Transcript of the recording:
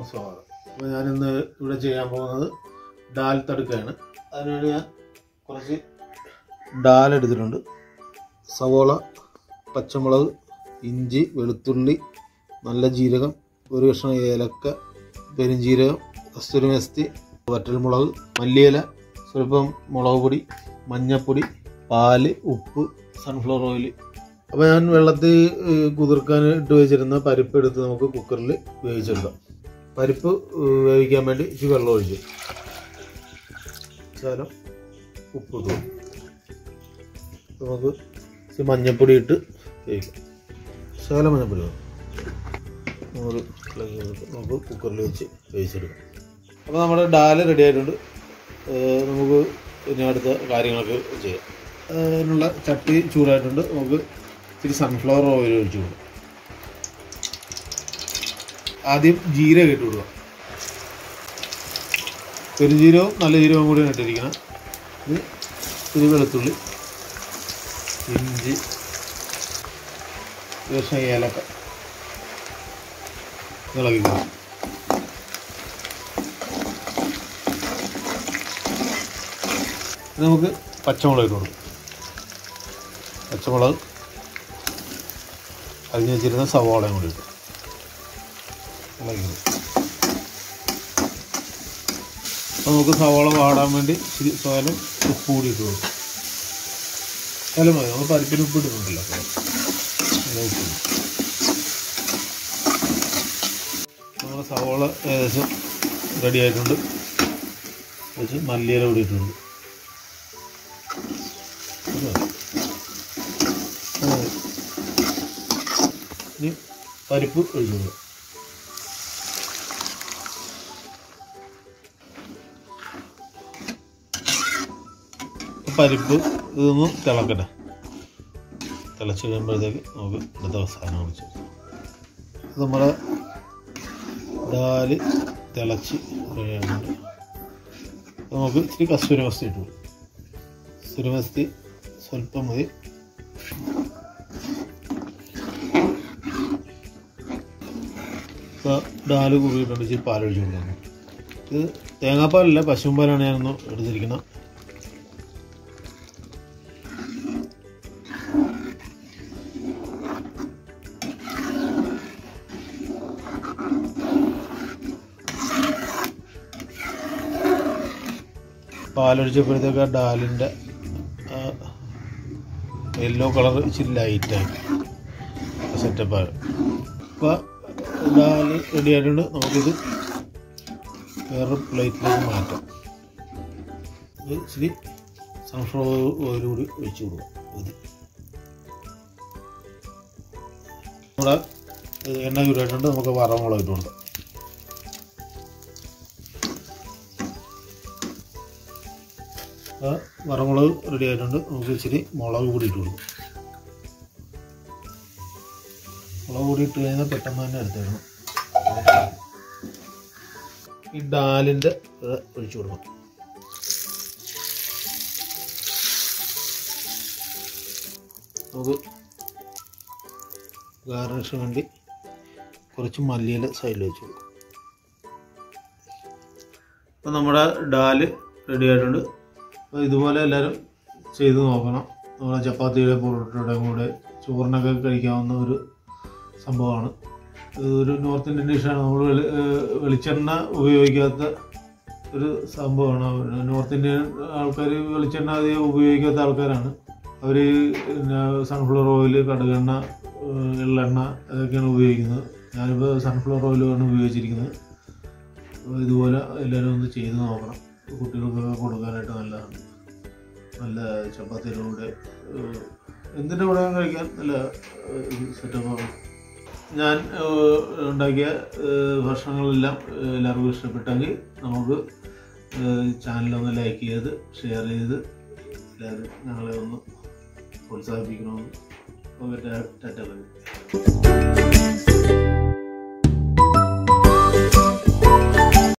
സ്വാഗതം അപ്പോൾ ഞാനിന്ന് ഇവിടെ ചെയ്യാൻ പോകുന്നത് ഡാൽ തടുക്കയാണ് അതിനുവേണ്ടി ഞാൻ കുറച്ച് ഡാൽ എടുത്തിട്ടുണ്ട് സവോള പച്ചമുളക് ഇഞ്ചി വെളുത്തുള്ളി നല്ല ജീരകം ഒരു കഷ്ണം ഏലക്ക പെരുംജീരകം കസ്തൂരി മെസ്തി വറ്റൽമുളക് മല്ലിയില സ്വല്പം മുളക് പൊടി മഞ്ഞൾപ്പൊടി പാല് ഉപ്പ് സൺഫ്ലവർ ഓയിൽ അപ്പോൾ ഞാൻ വെള്ളത്തിൽ ഏഹ്, കുതിർക്കാൻ ഇട്ട് വെച്ചിരുന്ന പരിപ്പ് എടുത്ത് നമുക്ക് കുക്കറിൽ വേവിച്ചെടുക്കാം പരിപ്പ് ഏഹ്, വേവിക്കാൻ വേണ്ടി ഇച്ചിരി വെള്ളം ഒഴിച്ച് ശകലം ഉപ്പ് ഇട്ടു നമുക്ക് ഇച്ചിരി മഞ്ഞൾപ്പൊടി ഇട്ട് വേവിക്കാം ശകലം മഞ്ഞൾപ്പൊടി വേണം നമുക്ക് ഇളക്കി കൊടുത്ത് നമുക്ക് കുക്കറിൽ വെച്ച് വേവിച്ചെടുക്കാം അപ്പോൾ നമ്മുടെ ഡാല് റെഡി ആയിട്ടുണ്ട് ഏഹ്, നമുക്ക് ഇനി അടുത്ത കാര്യങ്ങളൊക്കെ ചെയ്യാം അതിനുള്ള ചട്ടി ചൂടായിട്ടുണ്ട് നമുക്ക് ഇത്തിരി സൺഫ്ലവർ ഓയിൽ ഒഴിച്ചു കൊടുക്കാം ആദ്യം ജീരകം ഇട്ട് കൊടുക്കുക പെരുംജീരകവും നല്ല ജീരകവും കൂടി ഇട്ടിരിക്കണം ഇത് ഇത്തിരി വെളുത്തുള്ളി ഇഞ്ചി ദിവസം ഏലക്ക ഇളകി കൊടുക്കും ഇനി നമുക്ക് പച്ചമുളക് ഇട്ട് കൊടുക്കും പച്ചമുളക് അരിഞ്ഞ് വെച്ചിരുന്ന സവാളയും കൂടി ഇട്ടു ഇളകി കൊടുക്കും അപ്പോൾ നമുക്ക് സവാള വാടാൻ വേണ്ടി ഇച്ചിരി ശകലം ഉപ്പ് കൂടി ഇട്ട് കൊടുക്കും ശകലം മതി നമ്മൾ പരിപ്പിന് ഉപ്പ് ഇടുന്നുണ്ടല്ലോ അപ്പോൾ നല്ല ഉപ്പ് ഇടും. നമ്മുടെ സവാള ഏകദേശം റെഡി ആയിട്ടുണ്ട് വെച്ച് മല്ലിയില കൂടി ഇട്ടിട്ടുണ്ട് അത് മതി. അത് മതി. ഇനി പരിപ്പ് ഒഴിച്ചു കൊടുക്കുക ഇപ്പൊ പരിപ്പ് ഇതൊന്ന് തിളക്കട്ടെ തിളച്ച് കഴിയുമ്പോഴത്തേക്ക് നമുക്ക് അടുത്ത സാധനം വെച്ച് ഇത് നമ്മുടെ ദാല് തിളച്ച് കഴിയുന്നുണ്ട് നമുക്ക് ഇച്ചിരി കസ്തൂരി മസ്തി ഇട്ടു കസ്തൂരി മസ്തി സ്വല്പം മതി ഇപ്പോൾ ഡാല് കുറിയിട്ടുണ്ട് ഇച്ചിരി പാലൊഴിച്ച് കൊടുക്കുന്നു ഇത് തേങ്ങാപ്പാലല്ല പശുമ്പാലാണ് ഞാനൊന്ന് എടുത്തിരിക്കുന്നത് പാലൊഴിച്ചപ്പോഴത്തേക്ക് ആ ഡാലിൻ്റെ യെല്ലോ കളർ ഇച്ചിരി ലൈറ്റായി സെറ്റപ്പാണ് അപ്പോൾ ഡാല് റെഡി ആയിട്ടുണ്ട് നമുക്കിത് വേറെ പ്ലേറ്റിലേക്ക് മാറ്റാം ഇത് ഇച്ചിരി സൺഫ്ലവർ ഓയിൽ കൂടി ഒഴിച്ച് കൊടുക്കാം ഇത് നമ്മുടെ ഇത് എണ്ണ ചൂടായിട്ടുണ്ട് നമുക്ക് വറമുളക് ഇട്ട് കൊടുക്കാം ആ വറമുളക് റെഡി ആയിട്ടുണ്ട് നമുക്ക് ഇച്ചിരി മുളക് കൂടി ഇട്ട് കൊടുക്കും മുളക് കൂടി ഇട്ട് കഴിഞ്ഞാൽ പെട്ടെന്ന് തന്നെ എടുത്തേക്കണം ഈ ഡാലിൻ്റെ ഇത് ഒഴിച്ചു കൊടുക്കണം നമുക്ക് ഗാർണിഷിന് വേണ്ടി കുറച്ച് മല്ലിയില സൈഡിൽ വെച്ച് കൊടുക്കും അപ്പം നമ്മുടെ ഡാല് റെഡി ആയിട്ടുണ്ട് അപ്പോൾ ഇതുപോലെ എല്ലാവരും ചെയ്ത് നോക്കണം നമ്മുടെ ചപ്പാത്തിയുടെ പൊറോട്ടയുടെയും കൂടെ ചോറിനൊക്കെ കഴിക്കാവുന്ന ഒരു സംഭവമാണ് ഇതൊരു നോർത്ത് ഇന്ത്യൻ ഡിഷാണ് നമ്മൾ വെളി ഏഹ് വെളിച്ചെണ്ണ ഉപയോഗിക്കാത്ത ഒരു സംഭവമാണ് അവർ നോർത്ത് ഇന്ത്യൻ ആൾക്കാർ വെളിച്ചെണ്ണ അധികം ഉപയോഗിക്കാത്ത ആൾക്കാരാണ് അവർ പിന്നെ സൺഫ്ലവർ ഓയിൽ കടുകെണ്ണ ഏഹ് എള്ളെണ്ണ അതൊക്കെയാണ് ഉപയോഗിക്കുന്നത് ഞാനിപ്പോൾ സൺഫ്ലവർ ഓയിലാണ് ഉപയോഗിച്ചിരിക്കുന്നത് അപ്പോൾ ഇതുപോലെ എല്ലാവരും ഒന്ന് ചെയ്ത് നോക്കണം കുട്ടികൾക്കൊക്കെ കൊടുക്കാനായിട്ട് നല്ലതാണ് നല്ല ചപ്പാത്തിയുടെ കൂടെ ഏഹ് എന്തിൻ്റെ കൂടെ കഴിക്കാൻ നല്ല സെറ്റപ്പാണ് ഞാൻ ഏഹ് ഉണ്ടാക്കിയ ഏഹ് ഭക്ഷണങ്ങളെല്ലാം ഏഹ് എല്ലാവർക്കും ഇഷ്ടപ്പെട്ടെങ്കിൽ നമുക്ക് ചാനലൊന്ന് ലൈക്ക് ചെയ്ത് ഷെയർ ചെയ്ത് എല്ലാവരും ഞങ്ങളെ ഒന്ന് പ്രോത്സാഹിപ്പിക്കണമെന്ന് ടാറ്റ ബൈ